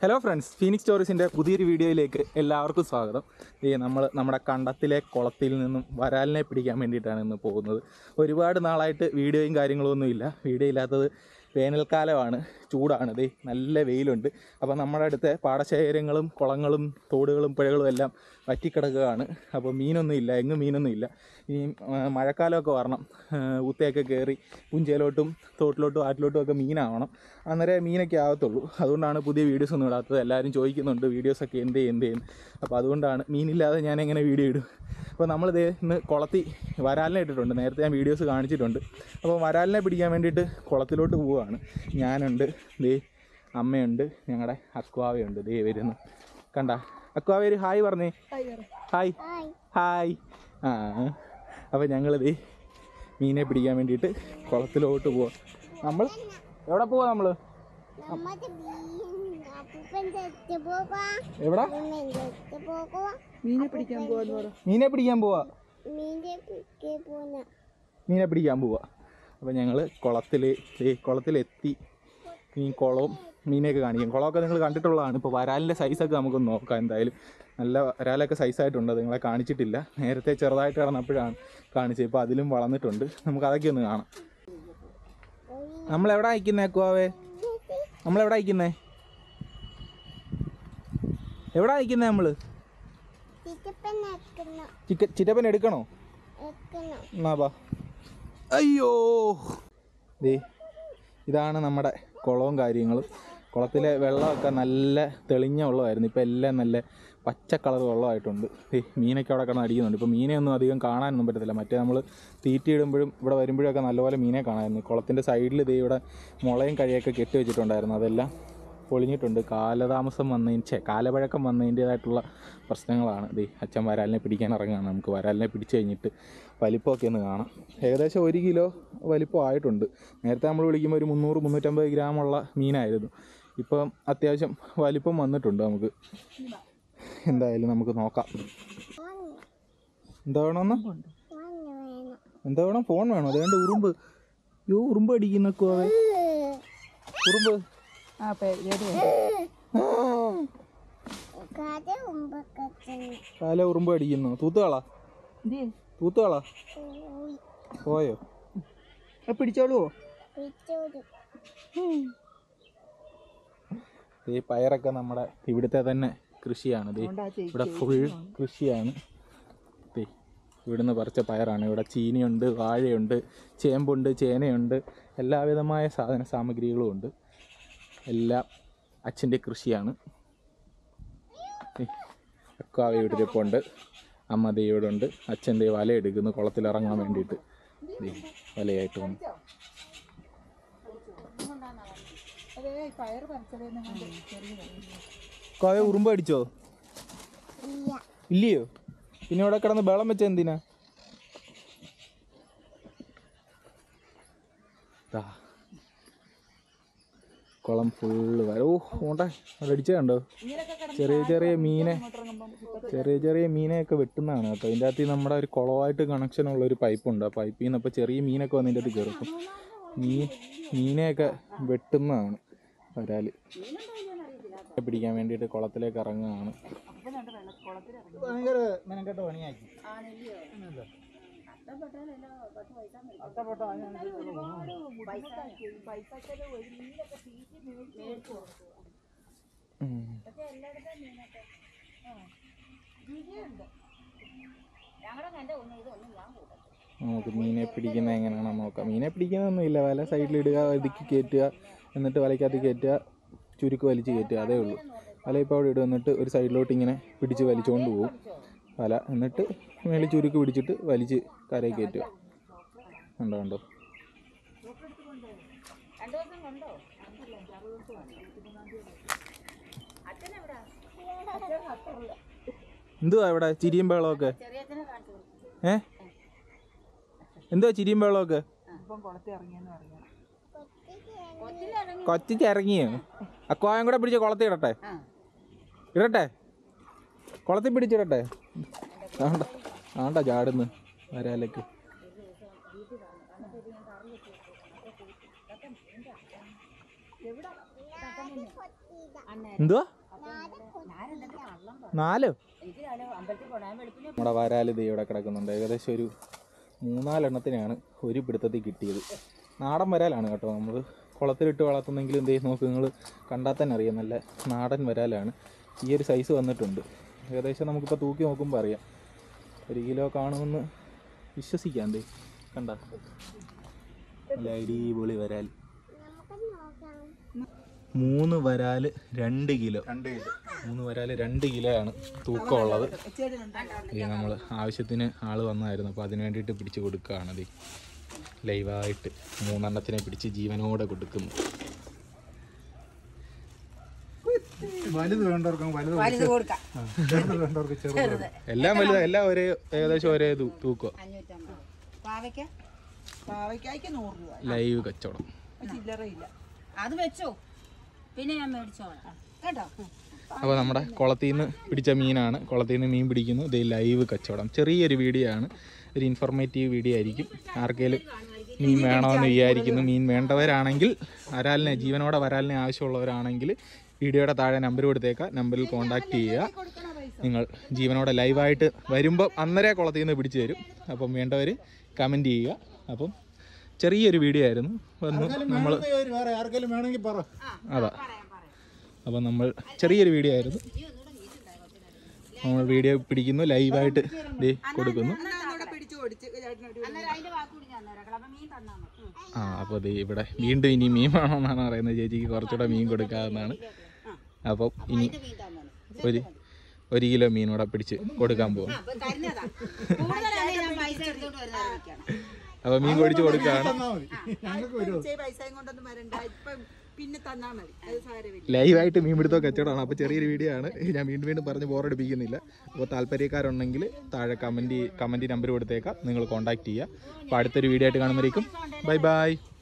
Hello friends Phoenix സ്റ്റോറീസിൻ്റെ പുതിയൊരു വീഡിയോയിലേക്ക് എല്ലാവർക്കും സ്വാഗതം ഈ നമ്മൾ നമ്മുടെ കണ്ടത്തിലെ കുളത്തിൽ നിന്നും വരാലിനെ പിടിക്കാൻ വേണ്ടിയിട്ടാണ് ഇന്ന് പോകുന്നത് ഒരുപാട് നാളായിട്ട് വീഡിയോയും കാര്യങ്ങളൊന്നും ഇല്ല വീഡിയോ ഇല്ലാത്തത് വേനൽക്കാലമാണ് ചൂടാണ് ദേ നല്ല വെയിലുണ്ട് അപ്പോൾ നമ്മുടെ അടുത്തെ പാടശേഖരങ്ങളും കുളങ്ങളും തോടുകളും പുഴകളും എല്ലാം വറ്റിക്കിടക്കുകയാണ് അപ്പോൾ മീനൊന്നും ഇല്ല എങ്ങും മീനൊന്നും ഇല്ല ഇനി ആ, മഴക്കാലമൊക്കെ വരണം ആ, ഊത്തയൊക്കെ കയറി പുഞ്ചയിലോട്ടും തോട്ടിലോട്ടും ആറ്റിലോട്ടും ഒക്കെ മീനാവണം അന്നേരം മീനൊക്കെ ആവത്തുള്ളൂ അതുകൊണ്ടാണ് പുതിയ വീഡിയോസ് ഒന്നും ഇടാത്തത് എല്ലാവരും ചോദിക്കുന്നുണ്ട് വീഡിയോസൊക്കെ എന്ത് ചെയ്യും എന്ത് ചെയ്യും അപ്പോൾ അതുകൊണ്ടാണ് മീനില്ലാതെ ഞാൻ എങ്ങനെ വീഡിയോ ഇടും അപ്പോൾ നമ്മളിത് ഇന്ന് കുളത്തിൽ വരാലിനെ ഇട്ടിട്ടുണ്ട് നേരത്തെ ഞാൻ വീഡിയോസ് കാണിച്ചിട്ടുണ്ട് അപ്പോൾ വരാലിനെ പിടിക്കാൻ വേണ്ടിയിട്ട് കുളത്തിലോട്ട് പോവുകയാണ് ഞാനുണ്ട് ദേ അമ്മയുണ്ട് ഞങ്ങളുടെ അക്വാവയുണ്ട് ദേ വരുന്നു കണ്ട അക്വാവ ഒരു ഹായ് പറഞ്ഞേ ഹായ് ഹായ് ആ അപ്പോൾ ഞങ്ങൾ ദേ മീനെ പിടിക്കാൻ വേണ്ടിയിട്ട് കുളത്തിലോട്ട് പോവാം നമ്മൾ എവിടെ പോവാ നമ്മൾ നമ്മക്ക് മീൻ അപ്പൂപ്പൻ്റെ അടുത്ത് പോകാം എവിടെ അമ്മേൻ്റെ അടുത്ത് പോകാം മീനെ പിടിക്കാൻ പോവാന്ന് പറ മീനെ പിടിക്കാൻ പോവാ മീൻ്റെ പിടിക്ക് പോന്ന മീനെ പിടിക്കാൻ പോവാ അപ്പോൾ ഞങ്ങൾ കുളത്തിൽ ഈ കുളത്തിലെത്തി ഈ കുളവും മീനെയൊക്കെ കാണിക്കും കുളമൊക്കെ നിങ്ങൾ കണ്ടിട്ടുള്ളതാണ് ഇപ്പോൾ വരാലിൻ്റെ സൈസൊക്കെ നമുക്കൊന്ന് നോക്കാം എന്തായാലും നല്ല വരാലൊക്കെ സൈസായിട്ടുണ്ട് അത് നിങ്ങളെ കാണിച്ചിട്ടില്ല നേരത്തെ ചെറുതായിട്ട് കിടന്നപ്പോഴാണ് കാണിച്ചത് ഇപ്പോൾ അതിലും വളർന്നിട്ടുണ്ട് നമുക്ക് അതൊക്കെ ഒന്ന് കാണാം നമ്മളെവിടെ അയക്കുന്നേ അക്കുവാവേ നമ്മളെവിടെ അയക്കുന്നേ എവിടെ അയക്കുന്നേ നമ്മൾ ചിറ്റപ്പൻ എക്കണം ചിക്ക ചിറ്റപ്പൻ എടുക്കണോ എക്കണം എന്നാ ബാ അയ്യോ ദേ ഇതാണ് നമ്മുടെ കുളവും കാര്യങ്ങളും കുളത്തിലെ വെള്ളമൊക്കെ നല്ല തെളിഞ്ഞ വെള്ളമായിരുന്നു ഇപ്പോൾ എല്ലാം നല്ല പച്ച കളർ വെള്ളമായിട്ടുണ്ട് ദേ മീനൊക്കെ അവിടെ കിടന്ന് അടിക്കുന്നുണ്ട് ഇപ്പോൾ മീനെ ഒന്നും അധികം കാണാനൊന്നും പറ്റത്തില്ല മറ്റേ നമ്മൾ തീറ്റിയിടുമ്പോഴും ഇവിടെ വരുമ്പോഴൊക്കെ നല്ലപോലെ മീനെ കാണാമായിരുന്നു കുളത്തിൻ്റെ സൈഡിൽ ദേ ഇവിടെ മുളയും കഴിയൊക്കെ കെട്ടി വെച്ചിട്ടുണ്ടായിരുന്നു അതെല്ലാം പൊളിഞ്ഞിട്ടുണ്ട് കാലതാമസം വന്നതിന് ഛേ കാലപഴക്കം വന്നതിൻ്റേതായിട്ടുള്ള പ്രശ്നങ്ങളാണ് ദേ അച്ഛൻ വരാലിനെ പിടിക്കാൻ ഇറങ്ങുകയാണ് നമുക്ക് വരാലിനെ പിടിച്ചു കഴിഞ്ഞിട്ട് വലിപ്പമൊക്കെ ഒന്ന് കാണാം ഏകദേശം ഒരു കിലോ വലിപ്പം ആയിട്ടുണ്ട് നേരത്തെ നമ്മൾ വിളിക്കുമ്പോൾ ഒരു മുന്നൂറ് മുന്നൂറ്റമ്പത് ഗ്രാമുള്ള മീനായിരുന്നു ഇപ്പം അത്യാവശ്യം വലിപ്പം വന്നിട്ടുണ്ട് നമുക്ക് എന്തായാലും നമുക്ക് നോക്കാം എന്താ വേണമെന്ന് വന്ന് വേണം എന്താ വേണം ഫോൺ വേണോ അതുകൊണ്ട് ഉറുമ്പ് യോ ഉറുമ്പ് അടിക്കുന്നൊക്കെ ഉറുമ്പ് ആ പേര് കഥ മുമ്പൊക്കെ കാല ഉറുമ്പ് അടിക്കുന്നു തൂത്തുകളാ തൂത്തുകളാ പോയോ പിടിച്ചോളുവോ പിടിച്ചോടും ഈ പയറൊക്കെ നമ്മുടെ ഇവിടുത്തെ തന്നെ കൃഷിയാണ് ദേ അതുകൊണ്ടാ ചേച്ചി ഇവിടെ ഫുൾ കൃഷിയാണ് ദേ ഇവിടുന്ന് പറിച്ച പയറാണ് ഇവിടെ ചീനിയുണ്ട് വാഴയുണ്ട് ചേമ്പുണ്ട് ചേനയുണ്ട് എല്ലാവിധമായ സാധന സാമഗ്രികളും ഉണ്ട് എല്ലാം അച്ഛൻ്റെ കൃഷിയാണ് ദേ, അക്കാവ ഇവിടെ ഇരിപ്പുണ്ട് അമ്മ ദേ ഇവിടെ ഉണ്ട് അച്ഛൻ ദേ വല എടുക്കുന്നു കുളത്തിലിറങ്ങാൻ വേണ്ടിയിട്ട് ദേ വലയായിട്ട് വന്നു അതെ പയർ പറിച്ചതേന്ന് കാവ ഉറുമ്പ് അടിച്ചോ ഇല്ല ഇല്ലയോ പിന്നെ ഇവിടെ കിടന്ന് ബളം വെച്ച എന്തിനാ ദാ. കുളം ഫുള്ള് വര ഓ ഓട്ടെ അവിടെ അടിച്ച കണ്ടോ ചെറിയ ചെറിയ മീനെ ചെറിയ ചെറിയ മീനെയൊക്കെ വെട്ടുന്നതാണ് കേട്ടോ ഇതിൻ്റെ അകത്ത് നമ്മുടെ ഒരു കുളമായിട്ട് കണക്ഷൻ ഉള്ള ഒരു പൈപ്പുണ്ട് ആ പൈപ്പിൽ നിന്ന് അപ്പോൾ ചെറിയ മീനൊക്കെ വന്ന് ഇതിൻ്റെ അകത്ത് കയറും അപ്പം മീൻ മീനെയൊക്കെ വെട്ടുന്നതാണ് വരാല് പിടിക്കാൻ വേണ്ടിയിട്ട് കുളത്തിലേക്ക് ഇറങ്ങുകയാണ് ഭയങ്കര മെനക്കെട്ട പണിയാക്കി നമുക്ക് മീനെ പിടിക്കുന്ന എങ്ങനെയാണെന്ന് നോക്കാം മീനെ പിടിക്കുന്നൊന്നുമില്ല വല സൈഡിലിടുക ഒതുക്കി കയറ്റുക എന്നിട്ട് വലയ്ക്കകത്ത് കയറ്റുക ചുരുക്ക് വലിച്ച് കയറ്റുക അതേ ഉള്ളൂ വല ഇപ്പോൾ അവിടെ ഇടുക എന്നിട്ട് ഒരു സൈഡിലോട്ട് ഇങ്ങനെ പിടിച്ച് വലിച്ചുകൊണ്ട് പോകും വല എന്നിട്ട് മേളിൽ ചുരുക്ക് പിടിച്ചിട്ട് വലിച്ച് കരയിൽ കയറ്റുക കണ്ടോ കണ്ടോ എന്തുവാ ഇവിടെ ചിരിയും ബഹളമൊക്കെ ഏ എന്തുവാ ചിരിയും ബഹളമൊക്കെ ഇപ്പം കുളത്തിൽ ഇറങ്ങിയെന്ന് പറഞ്ഞു കൊച്ചിച്ച് ഇറങ്ങിയോ അക്കോയം കൂടെ പിടിച്ച് കുളത്തിൽ ഇടട്ടെ ഇടട്ടെ കുളത്തിൽ പിടിച്ചിടട്ടെ ആണ്ട ആണ്ട ചാടുന്ന് വരാലേക്ക് കൊത്തി എന്തുവാ നാലോ നമ്മുടെ വരാൽ ദേ ഇവിടെ കിടക്കുന്നുണ്ട് ഏകദേശം ഒരു മൂന്നാലെണ്ണത്തിനാണ് ഒരു പിടുത്തത്തിൽ കിട്ടിയത് നാടൻ വരാലാണ് കേട്ടോ നമ്മൾ കുളത്തിലിട്ട് വളർത്തുന്നെങ്കിലും എന്തേ നോക്ക് നിങ്ങൾ കണ്ടാൽ തന്നെ അറിയാം നല്ല നാടൻ വരാലാണ് ഈ ഒരു സൈസ് വന്നിട്ടുണ്ട് ഏകദേശം നമുക്കിപ്പോൾ തൂക്കി നോക്കുമ്പോൾ അറിയാം ഒരു കിലോ കാണുമെന്ന് വിശ്വസിക്കാം ദേ കണ്ട നല്ല അടിപൊളി വരാൽ നമുക്ക് നോക്കാം മൂന്ന് വരാൽ രണ്ട് കിലോ രണ്ട് കിലോ മൂന്ന് വരാൽ രണ്ട് കിലോ ആണ് തൂക്കമുള്ളത് ഈ നമ്മൾ ആവശ്യത്തിന് ആൾ വന്നായിരുന്നു അപ്പോൾ അതിന് വേണ്ടിയിട്ട് പിടിച്ച് കൊടുക്കുകയാണ് ഇത് ലൈവായിട്ട് മൂന്നെണ്ണത്തിനെ പിടിച്ച് ജീവനോടെ കൊടുക്കുന്നു വലുത് വേണ്ടവർക്ക് വലുത് വലുത് കൊടുക്കാം ചെറുത് വേണ്ടവർക്ക് ചെറുത് എല്ലാം വലുതാ എല്ലാം ഒരേ ഏകദേശം ഒരേ തൂ- തൂക്കം അഞ്ഞൂറ്റമ്പത് പാവയ്ക്ക പാവയ്ക്കായ്ക്ക് നൂറ് രൂപ ലൈവ് കച്ചവടം ചില്ലറയില്ല അത് വെച്ചോ പിന്നെ ഞാൻ മേടിച്ചോളാം കേട്ടോ അപ്പോൾ നമ്മുടെ കുളത്തിൽ നിന്ന് പിടിച്ച മീനാണ് കുളത്തിൽ നിന്ന് മീൻ പിടിക്കുന്നു ഇത് ലൈവ് കച്ചവടം ചെറിയൊരു വീഡിയോ ആണ് ഒരു ഇൻഫോർമേറ്റീവ് വീഡിയോ ആയിരിക്കും ആർക്കെങ്കിലും മീൻ വേണമെന്ന് വിചാരിക്കുന്നു മീൻ വേണ്ടവരാണെങ്കിൽ വരാലിനെ ജീവനോടെ വരാലിനെ ആവശ്യമുള്ളവരാണെങ്കിൽ വീഡിയോയുടെ താഴെ നമ്പർ കൊടുത്തേക്കാം നമ്പറിൽ കോൺടാക്ട് ചെയ്യുക നിങ്ങൾ ജീവനോടെ ലൈവായിട്ട് വരുമ്പോൾ അന്നേരെ കുളത്തിൽ നിന്ന് പിടിച്ചു തരും അപ്പം വേണ്ടവർ കമൻറ്റ് ചെയ്യുക അപ്പം ചെറിയൊരു വീഡിയോ ആയിരുന്നു വന്നു നമ്മൾ വേറെ ആർക്കെങ്കിലും വേണമെങ്കിൽ പറ അതാ അപ്പം നമ്മൾ ചെറിയൊരു വീഡിയോ ആയിരുന്നു നമ്മൾ വീഡിയോ പിടിക്കുന്നു ലൈവായിട്ട് ദേ കൊടുക്കുന്നു ഇവിടെ പിടിച്ചു ഓടിച്ച് ചേട്ടനൊരു അന്നേരം അതിന്റെ വാക്കുകൂടി ഞാൻ തരാം അപ്പം മീൻ തന്നാൽ മതി ആ അപ്പോൾ ദേ ഇവിടെ വീണ്ടും ഇനി മീൻ വേണമെന്നാണ് പറയുന്നത് ചേച്ചിക്ക് കുറച്ചുകൂടെ മീൻ കൊടുക്കാവുന്നതാണ് അപ്പം ഇനി മീൻ തന്നത് ഒരു ഒരു കിലോ മീനോടെ പിടിച്ച് കൊടുക്കാൻ പോകും അപ്പൊ തരുന്നതാ കൂടുതലാണെങ്കിൽ ഞാൻ പൈസ എടുത്തോണ്ട് വരുന്നത് വിൽക്കണം അപ്പോൾ മീൻ കൊടിച്ച് കൊടുക്കുകയാണ് തന്നാ മതി ഞങ്ങൾക്ക് വരും ഇച്ചിരി പൈസയും കൊണ്ടൊന്നും വരണ്ട ഇപ്പം പിന്നെ തന്നാ മതി അത് സാരമില്ല ലൈവായിട്ട് മീൻ പിടുത്തോ കച്ചവടമാണ് അപ്പോൾ ചെറിയൊരു വീഡിയോ ആണ് ഞാൻ വീണ്ടും വീണ്ടും പറഞ്ഞ് ബോറടിപ്പിക്കുന്നില്ല അപ്പോൾ താല്പര്യക്കാരുണ്ടെങ്കിൽ താഴെ കമൻറ്റ് കമൻറ്റ് നമ്പർ കൊടുത്തേക്കാം നിങ്ങൾ കോൺടാക്ട് ചെയ്യുക അപ്പോൾ അടുത്തൊരു വീഡിയോ ആയിട്ട് കാണുമ്പോഴേക്കും ബൈ ബൈ